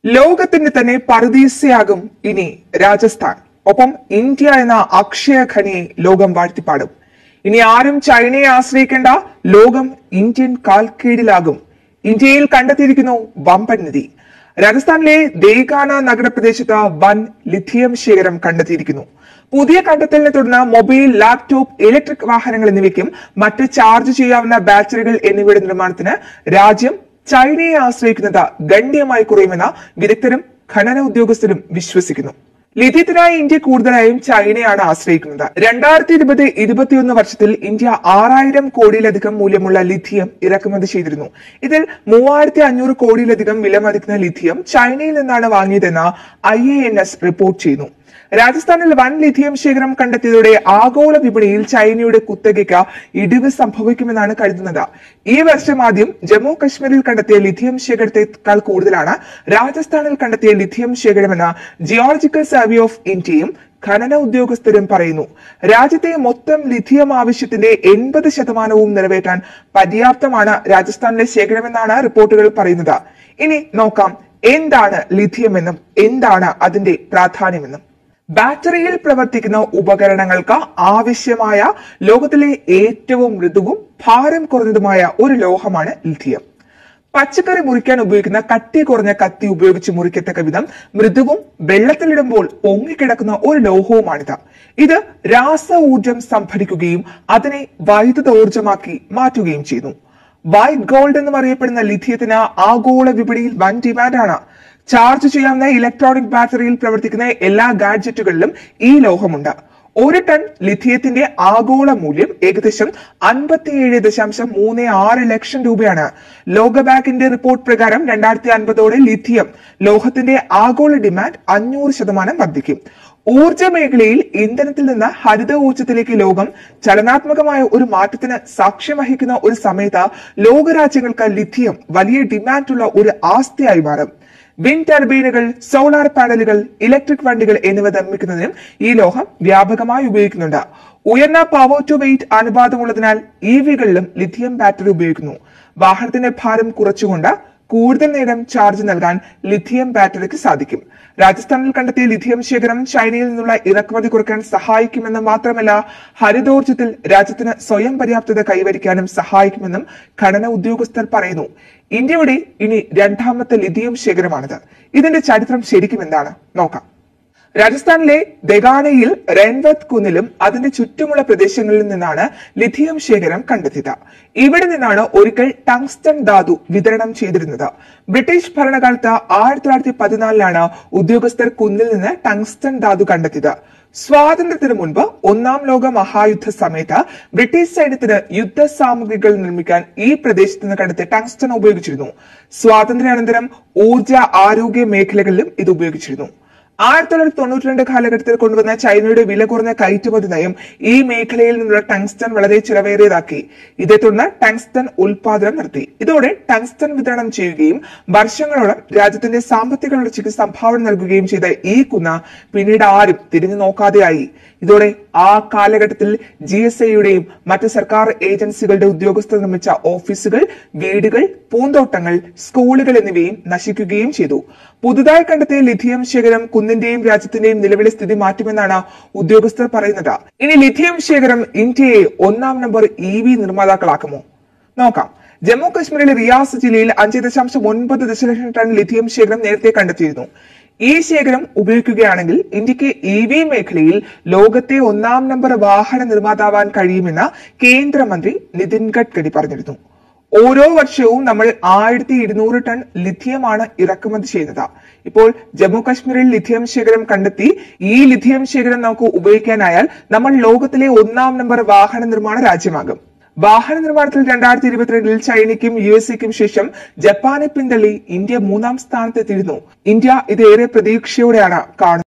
ലോകത്തിന്റെ തന്നെ പറുദീസയാകും ഇനി രാജസ്ഥാൻ ഒപ്പം ഇന്ത്യ എന്ന അക്ഷയ ഖനിയെ ലോകം വാഴ്ത്തിപ്പാടും ഇനി ആരും ചൈനയെ ആശ്രയിക്കേണ്ട ലോകം ഇന്ത്യൻ കാൽക്കീഴിലാകും ഇന്ത്യയിൽ കണ്ടെത്തിയിരിക്കുന്നു വമ്പൻ നിധി രാജസ്ഥാനിലെ ദേഗാന നഗരപ്രദേശത്ത് വൻ ലിഥിയം ശേഖരം കണ്ടെത്തിയിരിക്കുന്നു പുതിയ കണ്ടെത്തലിനെ തുടർന്ന് മൊബൈൽ ലാപ്ടോപ്പ് ഇലക്ട്രിക് വാഹനങ്ങൾ എന്നിവയ്ക്കും മറ്റ് ചാർജ് ചെയ്യാവുന്ന ബാറ്ററികൾ എന്നിവയുടെ നിർമ്മാണത്തിന് രാജ്യം ചൈനയെ ആശ്രയിക്കുന്നത് ഗണ്യമായി കുറയുമെന്ന് വിദഗ്ധരും ഖനന ഉദ്യോഗസ്ഥരും വിശ്വസിക്കുന്നു ലിഥിയത്തിനായി ഇന്ത്യ കൂടുതലായും ചൈനയാണ് ആശ്രയിക്കുന്നത് രണ്ടായിരത്തി ഇരുപത് ഇരുപത്തിയൊന്ന് വർഷത്തിൽ ഇന്ത്യ ആറായിരം കോടിയിലധികം മൂല്യമുള്ള ലിഥിയം ഇറക്കുമതി ചെയ്തിരുന്നു ഇതിൽ മൂവായിരത്തി അഞ്ഞൂറ് കോടിയിലധികം വിലമതിക്കുന്ന ലിഥിയം ചൈനയിൽ നിന്നാണ് വാങ്ങിയതെന്ന് I A N S report ചെയ്യുന്നു രാജസ്ഥാനിൽ വൻ ലിഥിയം ശേഖരം കണ്ടെത്തിയതോടെ ആഗോള വിപണിയിൽ ചൈനയുടെ കുത്തകയ്ക്ക് ഇടിവ് സംഭവിക്കുമെന്നാണ് കരുതുന്നത് ഈ വർഷം ആദ്യം ജമ്മു കശ്മീരിൽ കണ്ടെത്തിയ ലിഥിയം ശേഖരത്തെക്കാൾ കൂടുതലാണ് രാജസ്ഥാനിൽ കണ്ടെത്തിയ ലിഥിയം ശേഖരമെന്ന് ജിയോളജിക്കൽ സർവേ ഓഫ് ഇന്ത്യയും ഖനന ഉദ്യോഗസ്ഥരും പറയുന്നു രാജ്യത്തെ മൊത്തം ലിഥിയം ആവശ്യത്തിന്റെ എൺപത് ശതമാനവും നിറവേറ്റാൻ പര്യാപ്തമാണ് രാജസ്ഥാനിലെ ശേഖരമെന്നാണ് റിപ്പോർട്ടുകൾ പറയുന്നത് ഇനി നോക്കാം എന്താണ് ലിഥിയം എന്നും എന്താണ് അതിന്റെ പ്രാധാന്യമെന്നും ബാറ്ററിയിൽ പ്രവർത്തിക്കുന്ന ഉപകരണങ്ങൾക്ക് ആവശ്യമായ ലോകത്തിലെ ഏറ്റവും മൃദുവും ഭാരം കുറഞ്ഞതുമായ ഒരു ലോഹമാണ് ലിഥിയം പച്ചക്കറി മുറിക്കാൻ ഉപയോഗിക്കുന്ന കട്ടി കുറഞ്ഞ കത്തി ഉപയോഗിച്ച് മുറിക്കത്തക്ക വിധം മൃദുവും വെള്ളത്തിലിടുമ്പോൾ പൊങ്ങിക്കിടക്കുന്ന ഒരു ലോഹവുമാണിത് ഇത് രാസ ഊർജം സംഭരിക്കുകയും അതിനെ വൈദ്യുതോർജമാക്കി മാറ്റുകയും ചെയ്യുന്നു വൈറ്റ് ഗോൾഡ് എന്നും അറിയപ്പെടുന്ന ലിഥിയത്തിന് ആഗോള വിപണിയിൽ വൻ ഡിമാൻഡാണ് ചാർജ് ചെയ്യാവുന്ന ഇലക്ട്രോണിക് ബാറ്ററിയിൽ പ്രവർത്തിക്കുന്ന എല്ലാ ഗാഡ്ജറ്റുകളിലും ഈ ലോഹമുണ്ട് ഒരു ടൺ ലിഥിയത്തിന്റെ ആഗോള മൂല്യം ഏകദേശം അൻപത്തിയേഴ് ദശാംശം മൂന്ന് ആറ് ലക്ഷം രൂപയാണ് ലോകബാങ്കിന്റെ റിപ്പോർട്ട് പ്രകാരം രണ്ടായിരത്തി അൻപതോടെ ലിഥിയം ലോഹത്തിന്റെ ആഗോള ഡിമാൻഡ് അഞ്ഞൂറ് ശതമാനം വർദ്ധിക്കും ഊർജ മേഖലയിൽ ഇന്ധനത്തിൽ നിന്ന് ഹരിത ഊർജത്തിലേക്ക് ലോകം ചലനാത്മകമായ ഒരു മാറ്റത്തിന് സാക്ഷ്യം വഹിക്കുന്ന ഒരു സമയത്ത് ലോകരാജ്യങ്ങൾക്ക് ലിഥിയം വലിയ ഡിമാൻഡുള്ള ഒരു ആസ്തിയായി മാറും വിൻഡ് ടർബൈനുകൾ സോളാർ പാനലുകൾ ഇലക്ട്രിക് വണ്ടികൾ എന്നിവ നിർമ്മിക്കുന്നതിനും ഈ ലോഹം വ്യാപകമായി ഉപയോഗിക്കുന്നുണ്ട് ഉയർന്ന പവർ ടു വെയിറ്റ് അനുപാതമുള്ളതിനാൽ ഇ വികളിലും ലിഥിയം ബാറ്ററി ഉപയോഗിക്കുന്നു വാഹനത്തിന്റെ ഭാരം കുറച്ചുകൊണ്ട് കൂടുതൽ നേരം ചാർജ് നൽകാൻ ലിഥിയം ബാറ്ററിക്ക് സാധിക്കും രാജസ്ഥാനിൽ കണ്ടെത്തിയ ലിഥിയം ശേഖരം ചൈനയിൽ നിന്നുള്ള ഇറക്കുമതി കുറയ്ക്കാൻ സഹായിക്കുമെന്ന് മാത്രമല്ല ഹരിതോർജ്ജത്തിൽ രാജ്യത്തിന് സ്വയം പര്യാപ്തത കൈവരിക്കാനും സഹായിക്കുമെന്നും ഖനന ഉദ്യോഗസ്ഥർ പറയുന്നു ഇന്ത്യയുടെ ഇനി രണ്ടാമത്തെ ലിഥിയം ശേഖരമാണിത് ഇതിന്റെ ചരിത്രം ശരിക്കും എന്താണ് നോക്കാം രാജസ്ഥാനിലെ ദഗാനയിൽ റെൻവത്ത് കുന്നിലും അതിന്റെ ചുറ്റുമുള്ള പ്രദേശങ്ങളിൽ നിന്നാണ് ലിഥിയം ശേഖരം കണ്ടെത്തിയത് ഇവിടെ നിന്നാണ് ഒരിക്കൽ ടങ്സ്റ്റൺ ധാതു വിതരണം ചെയ്തിരുന്നത് ബ്രിട്ടീഷ് ഭരണകാലത്ത് ആയിരത്തി തൊള്ളായിരത്തി പതിനാലിലാണ് ഉദ്യോഗസ്ഥർ കുന്നിൽ നിന്ന് ടങ്സ്റ്റൺ ധാതു കണ്ടെത്തിയത് സ്വാതന്ത്ര്യത്തിന് മുൻപ് ഒന്നാം ലോക മഹായുദ്ധ സമയത്ത് ബ്രിട്ടീഷ് സൈന്യത്തിന് യുദ്ധ സാമഗ്രികൾ നിർമ്മിക്കാൻ ഈ പ്രദേശത്ത് നിന്ന് കണ്ടെത്തിയ ടങ്സ്റ്റൺ ഉപയോഗിച്ചിരുന്നു സ്വാതന്ത്ര്യാനന്തരം ഊർജ ആരോഗ്യ മേഖലകളിലും ഇത് ഉപയോഗിച്ചിരുന്നു ആയിരത്തി തൊള്ളായിരത്തി തൊണ്ണൂറ്റി രണ്ട് കാലഘട്ടത്തിൽ കൊണ്ടുവന്ന ചൈനയുടെ വില കുറഞ്ഞ കയറ്റുമതി നയം ഈ മേഖലയിൽ നിന്നുള്ള ടങ്സ്റ്റൺ വളരെ ചിലവേറിയതാക്കി ഇതേ തുടർന്ന് ടങ്സ്റ്റൺ ഉൽപാദനം നടത്തി ഇതോടെ ടങ്സ്റ്റൺ വിതരണം ചെയ്യുകയും വർഷങ്ങളോളം രാജ്യത്തിന്റെ സാമ്പത്തിക വളർച്ചയ്ക്ക് സംഭാവന നൽകുകയും ചെയ്ത ഈ കുന്ന പിന്നീട് ആരും തിരിഞ്ഞു നോക്കാതെയായി ഇതോടെ ആ കാലഘട്ടത്തിൽ ജി എസ് ഐയുടെയും മറ്റ് സർക്കാർ ഏജൻസികളുടെ ഉദ്യോഗസ്ഥർ നിർമ്മിച്ച ഓഫീസുകൾ വീടുകൾ പൂന്തോട്ടങ്ങൾ സ്കൂളുകൾ എന്നിവയും നശിക്കുകയും ചെയ്തു പുതുതായി കണ്ടെത്തിയ ലിഥിയം ശേഖരം കുന്നിന്റെയും രാജ്യത്തിന്റെയും നിലവിലെ സ്ഥിതി മാറ്റുമെന്നാണ് ഉദ്യോഗസ്ഥർ പറയുന്നത് ഇനി ലിഥിയം ശേഖരം ഇന്ത്യയെ ഒന്നാം നമ്പർ ഇ വി നിർമ്മാതാക്കളാക്കുമോ നോക്കാം ജമ്മു കശ്മീരിലെ റിയാസ് ജില്ലയിൽ അഞ്ച് ദശാംശം ഒൻപത് ദശലക്ഷം ടൺ ലിഥിയം ശേഖരം നേരത്തെ കണ്ടെത്തിയിരുന്നു ഈ ശേഖരം ഉപയോഗിക്കുകയാണെങ്കിൽ ഇന്ത്യക്ക് ഇ വി മേഖലയിൽ ലോകത്തെ ഒന്നാം നമ്പർ വാഹന നിർമ്മാതാവാൻ കഴിയുമെന്ന് കേന്ദ്രമന്ത്രി നിതിൻ ഗഡ്കരി പറഞ്ഞിരുന്നു ഓരോ വർഷവും നമ്മൾ ആയിരത്തി ഇരുന്നൂറ് ടൺ ലിഥിയമാണ് ഇറക്കുമതി ചെയ്യുന്നത് ഇപ്പോൾ ജമ്മു കാശ്മീരിൽ ലിഥിയം ശേഖരം കണ്ടെത്തി ഈ ലിഥിയം ശേഖരം നമുക്ക് ഉപയോഗിക്കാനായാൽ നമ്മൾ ലോകത്തിലെ ഒന്നാം നമ്പർ വാഹന നിർമ്മാണ രാജ്യമാകും വാഹന നിർമ്മാണത്തിൽ രണ്ടായിരത്തി ഇരുപത്തിരണ്ടിൽ ചൈനയ്ക്കും യു എസ് എക്കും ശേഷം ജപ്പാനെ പിന്തള്ളി ഇന്ത്യ മൂന്നാം സ്ഥാനത്തെത്തിയിരുന്നു ഇന്ത്യ ഇത് ഏറെ പ്രതീക്ഷയോടെയാണ് കാണുന്നത്